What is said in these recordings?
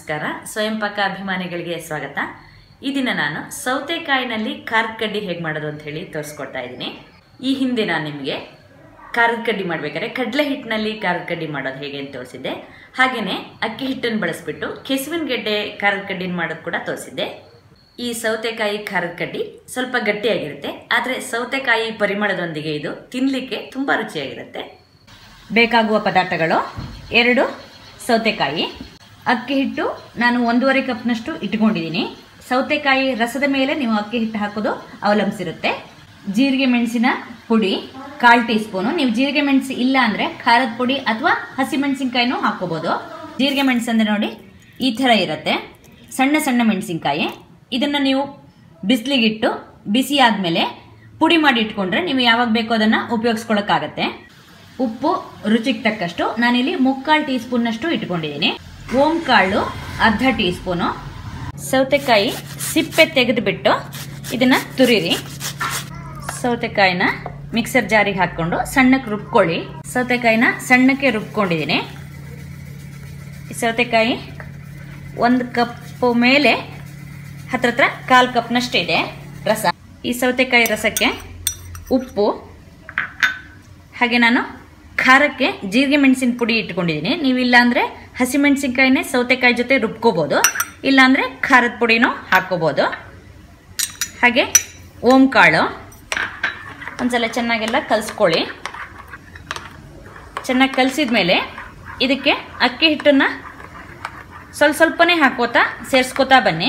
ನಮಸ್ಕಾರ ಸ್ವಯಂ ಪಾಕ ಅಭಿಮಾನಿಗಳಿಗೆ ಸ್ವಾಗತ ಈ ದಿನ ನಾನು ಸೌತೆಕಾಯಿನಲ್ಲಿ ಖಾರದ ಕಡ್ಡಿ ಹೇಗೆ ಮಾಡೋದು ಅಂತ ಹೇಳಿ ತೋರಿಸ್ಕೊಡ್ತಾ ಇದ್ದೀನಿ ಈ ಹಿಂದೆ ನಾನು ನಿಮಗೆ ಖಾರದ ಕಡ್ಡಿ ಮಾಡ್ಬೇಕಾದ್ರೆ ಕಡಲೆ ಹಿಟ್ಟಿನಲ್ಲಿ ಖಾರದ ಕಡ್ಡಿ ಮಾಡೋದು ಹೇಗೆ ಅಂತ ತೋರಿಸಿದ್ದೆ ಹಾಗೆಯೇ ಅಕ್ಕಿ ಹಿಟ್ಟನ್ನು ಬಳಸ್ಬಿಟ್ಟು ಕೆಸುವಿನ ಗೆಡ್ಡೆ ಖಾರದ ಕಡ್ಡಿನ ಮಾಡೋದು ಕೂಡ ತೋರಿಸಿದ್ದೆ ಈ ಸೌತೆಕಾಯಿ ಖಾರದ ಕಡ್ಡಿ ಸ್ವಲ್ಪ ಗಟ್ಟಿಯಾಗಿರುತ್ತೆ ಆದರೆ ಸೌತೆಕಾಯಿ ಪರಿಮಳದೊಂದಿಗೆ ಇದು ತಿನ್ನಲಿಕ್ಕೆ ತುಂಬ ರುಚಿಯಾಗಿರುತ್ತೆ ಬೇಕಾಗುವ ಪದಾರ್ಥಗಳು ಎರಡು ಸೌತೆಕಾಯಿ ಅಕ್ಕಿ ಹಿಟ್ಟು ನಾನು ಒಂದೂವರೆ ಕಪ್ನಷ್ಟು ಇಟ್ಕೊಂಡಿದ್ದೀನಿ ಸೌತೆಕಾಯಿ ರಸದ ಮೇಲೆ ನೀವು ಅಕ್ಕಿ ಹಿಟ್ಟು ಹಾಕೋದು ಅವಲಂಬಿಸಿರುತ್ತೆ ಜೀರಿಗೆ ಮೆಣಸಿನ ಪುಡಿ ಕಾಲು ಟೀ ಸ್ಪೂನು ನೀವು ಜೀರಿಗೆ ಮೆಣಸು ಇಲ್ಲ ಅಂದರೆ ಖಾರದ ಪುಡಿ ಅಥವಾ ಹಸಿಮೆಣಸಿನ್ಕಾಯಿನೂ ಹಾಕೋಬೋದು ಜೀರಿಗೆ ಮೆಣಸು ಅಂದರೆ ನೋಡಿ ಈ ಥರ ಇರುತ್ತೆ ಸಣ್ಣ ಸಣ್ಣ ಮೆಣಸಿನ್ಕಾಯಿ ಇದನ್ನು ನೀವು ಬಿಸಿಲಿಗಿಟ್ಟು ಬಿಸಿ ಆದಮೇಲೆ ಪುಡಿ ಮಾಡಿ ಇಟ್ಕೊಂಡ್ರೆ ನೀವು ಯಾವಾಗ ಬೇಕೋ ಅದನ್ನು ಉಪಯೋಗಿಸ್ಕೊಳ್ಳೋಕ್ಕಾಗತ್ತೆ ಉಪ್ಪು ರುಚಿಗೆ ತಕ್ಕಷ್ಟು ನಾನಿಲ್ಲಿ ಮುಕ್ಕಾಲು ಟೀ ಸ್ಪೂನ್ನಷ್ಟು ಇಟ್ಕೊಂಡಿದ್ದೀನಿ ಓಂ ಕಾಳು ಅರ್ಧ ಟೀ ಸ್ಪೂನು ಸೌತೆಕಾಯಿ ಸಿಪ್ಪೆ ತೆಗೆದುಬಿಟ್ಟು ಇದನ್ನು ತುರಿರಿ ಸೌತೆಕಾಯಿನ ಮಿಕ್ಸರ್ ಜಾರಿಗೆ ಹಾಕ್ಕೊಂಡು ಸಣ್ಣಕ್ಕೆ ರುಬ್ಕೊಳ್ಳಿ ಸೌತೆಕಾಯಿನ ಸಣ್ಣಕ್ಕೆ ರುಬ್ಕೊಂಡಿದ್ದೀನಿ ಈ ಸೌತೆಕಾಯಿ ಒಂದು ಕಪ್ಪು ಮೇಲೆ ಹತ್ರ ಹತ್ರ ಕಾಲು ಕಪ್ನಷ್ಟು ಇದೆ ರಸ ಈ ಸೌತೆಕಾಯಿ ರಸಕ್ಕೆ ಉಪ್ಪು ಹಾಗೆ ನಾನು ಖಾರಕ್ಕೆ ಜೀರಿಗೆ ಮೆಣಸಿನ ಪುಡಿ ಇಟ್ಕೊಂಡಿದ್ದೀನಿ ನೀವು ಇಲ್ಲಾಂದರೆ ಹಸಿಮೆಣಸಿನ್ಕಾಯಿನೇ ಸೌತೆಕಾಯಿ ಜೊತೆ ರುಬ್ಕೋಬೋದು ಇಲ್ಲಾಂದರೆ ಖಾರದ ಪುಡಿನೂ ಹಾಕ್ಕೋಬೋದು ಹಾಗೆ ಓಂ ಕಾಳು ಒಂದ್ಸಲ ಚೆನ್ನಾಗೆಲ್ಲ ಕಲಿಸ್ಕೊಳ್ಳಿ ಚೆನ್ನಾಗಿ ಕಲಿಸಿದ ಮೇಲೆ ಇದಕ್ಕೆ ಅಕ್ಕಿ ಹಿಟ್ಟನ್ನು ಸ್ವಲ್ಪ ಸ್ವಲ್ಪನೇ ಹಾಕೋತಾ ಸೇರಿಸ್ಕೋತಾ ಬನ್ನಿ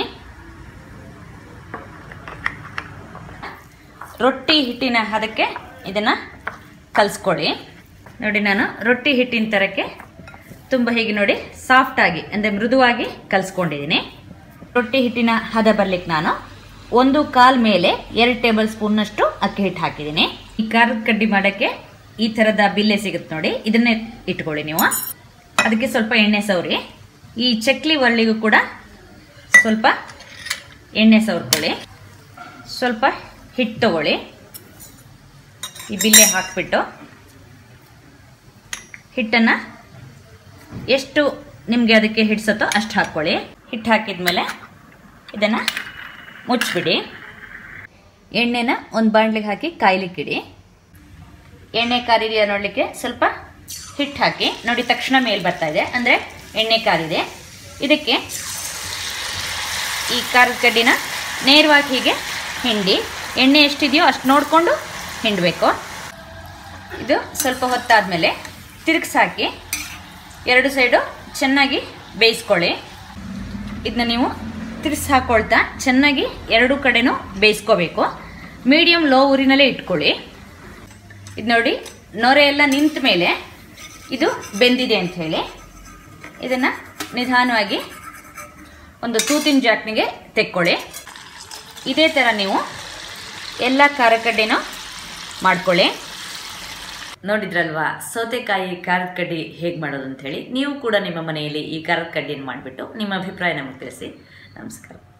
ರೊಟ್ಟಿ ಹಿಟ್ಟಿನ ಹದಕ್ಕೆ ಇದನ್ನು ಕಲಿಸ್ಕೊಳ್ಳಿ ನೋಡಿ ನಾನು ರೊಟ್ಟಿ ಹಿಟ್ಟಿನ ಥರಕ್ಕೆ ತುಂಬ ಹೀಗೆ ನೋಡಿ ಸಾಫ್ಟಾಗಿ ಅಂದರೆ ಮೃದುವಾಗಿ ಕಲಿಸ್ಕೊಂಡಿದ್ದೀನಿ ರೊಟ್ಟಿ ಹಿಟ್ಟಿನ ಹದ ಬರ್ಲಿಕ್ಕೆ ನಾನು ಒಂದು ಕಾಲ್ ಮೇಲೆ ಎರಡು ಟೇಬಲ್ ಸ್ಪೂನ್ನಷ್ಟು ಅಕ್ಕಿ ಹಿಟ್ಟು ಹಾಕಿದ್ದೀನಿ ಈ ಖಾರದ ಕಡ್ಡಿ ಮಾಡೋಕ್ಕೆ ಈ ಥರದ ಬಿಲ್ಲೆ ಸಿಗುತ್ತೆ ನೋಡಿ ಇದನ್ನೇ ಇಟ್ಕೊಳ್ಳಿ ನೀವು ಅದಕ್ಕೆ ಸ್ವಲ್ಪ ಎಣ್ಣೆ ಸವರಿ ಈ ಚಕ್ಲಿ ಒಳ್ಳಿಗೂ ಕೂಡ ಸ್ವಲ್ಪ ಎಣ್ಣೆ ಸವರ್ಕೊಳ್ಳಿ ಸ್ವಲ್ಪ ಹಿಟ್ಟು ತಗೊಳ್ಳಿ ಈ ಬಿಲ್ಲೆ ಹಾಕಿಬಿಟ್ಟು ಹಿಟ್ಟನ್ನು ಎಷ್ಟು ನಿಮಗೆ ಅದಕ್ಕೆ ಹಿಡ್ಸತ್ತೋ ಅಷ್ಟು ಹಾಕ್ಕೊಳ್ಳಿ ಹಿಟ್ಟು ಹಾಕಿದ್ಮೇಲೆ ಇದನ್ನು ಮುಚ್ಚಿಬಿಡಿ ಎಣ್ಣೆನ ಒಂದು ಬಾಣಲಿಗೆ ಹಾಕಿ ಕಾಯ್ಲಿಕ್ಕಿಡಿ ಎಣ್ಣೆ ಕಾರಿದೆಯಾ ನೋಡಲಿಕ್ಕೆ ಸ್ವಲ್ಪ ಹಿಟ್ಟು ಹಾಕಿ ನೋಡಿ ತಕ್ಷಣ ಮೇಲೆ ಬರ್ತಾ ಇದೆ ಅಂದರೆ ಎಣ್ಣೆ ಕಾರಿದೆ ಇದಕ್ಕೆ ಈ ಖಾರದ ಕಡ್ಡಿನ ನೇರವಾಗಿ ಹೀಗೆ ಹಿಂಡಿ ಎಣ್ಣೆ ಎಷ್ಟಿದೆಯೋ ಅಷ್ಟು ನೋಡಿಕೊಂಡು ಹಿಂಡಬೇಕು ಇದು ಸ್ವಲ್ಪ ಹೊತ್ತಾದಮೇಲೆ ತಿರುಗಿಸಿ ಹಾಕಿ ಎರಡು ಸೈಡು ಚೆನ್ನಾಗಿ ಬೇಯಿಸ್ಕೊಳ್ಳಿ ಇದನ್ನ ನೀವು ತಿರ್ಸಿ ಹಾಕೊಳ್ತಾ ಚೆನ್ನಾಗಿ ಎರಡು ಕಡೆನೂ ಬೇಯಿಸ್ಕೋಬೇಕು ಮೀಡಿಯಮ್ ಲೋ ಊರಿನಲ್ಲೇ ಇಟ್ಕೊಳ್ಳಿ ಇದು ನೋಡಿ ನೊರೆ ಎಲ್ಲ ನಿಂತ ಮೇಲೆ ಇದು ಬೆಂದಿದೆ ಅಂತ ಹೇಳಿ ಇದನ್ನು ನಿಧಾನವಾಗಿ ಒಂದು ತೂತಿನ ಜಾಕ್ನಿಗೆ ತೆಕ್ಕೊಳ್ಳಿ ಇದೇ ಥರ ನೀವು ಎಲ್ಲ ಖಾರ ಕಡ್ಡಿನೂ ಮಾಡ್ಕೊಳ್ಳಿ ನೋಡಿದ್ರಲ್ವಾ ಸೌತೆಕಾಯಿ ಖಾರದ ಕಡ್ಡಿ ಹೇಗೆ ಮಾಡೋದು ಅಂತ ಹೇಳಿ ನೀವು ಕೂಡ ನಿಮ್ಮ ಮನೆಯಲ್ಲಿ ಈ ಖಾರದ ಕಡ್ಡಿನ ಮಾಡಿಬಿಟ್ಟು ನಿಮ್ಮ ಅಭಿಪ್ರಾಯ ನಮಗೆ ತಿಳಿಸಿ ನಮಸ್ಕಾರ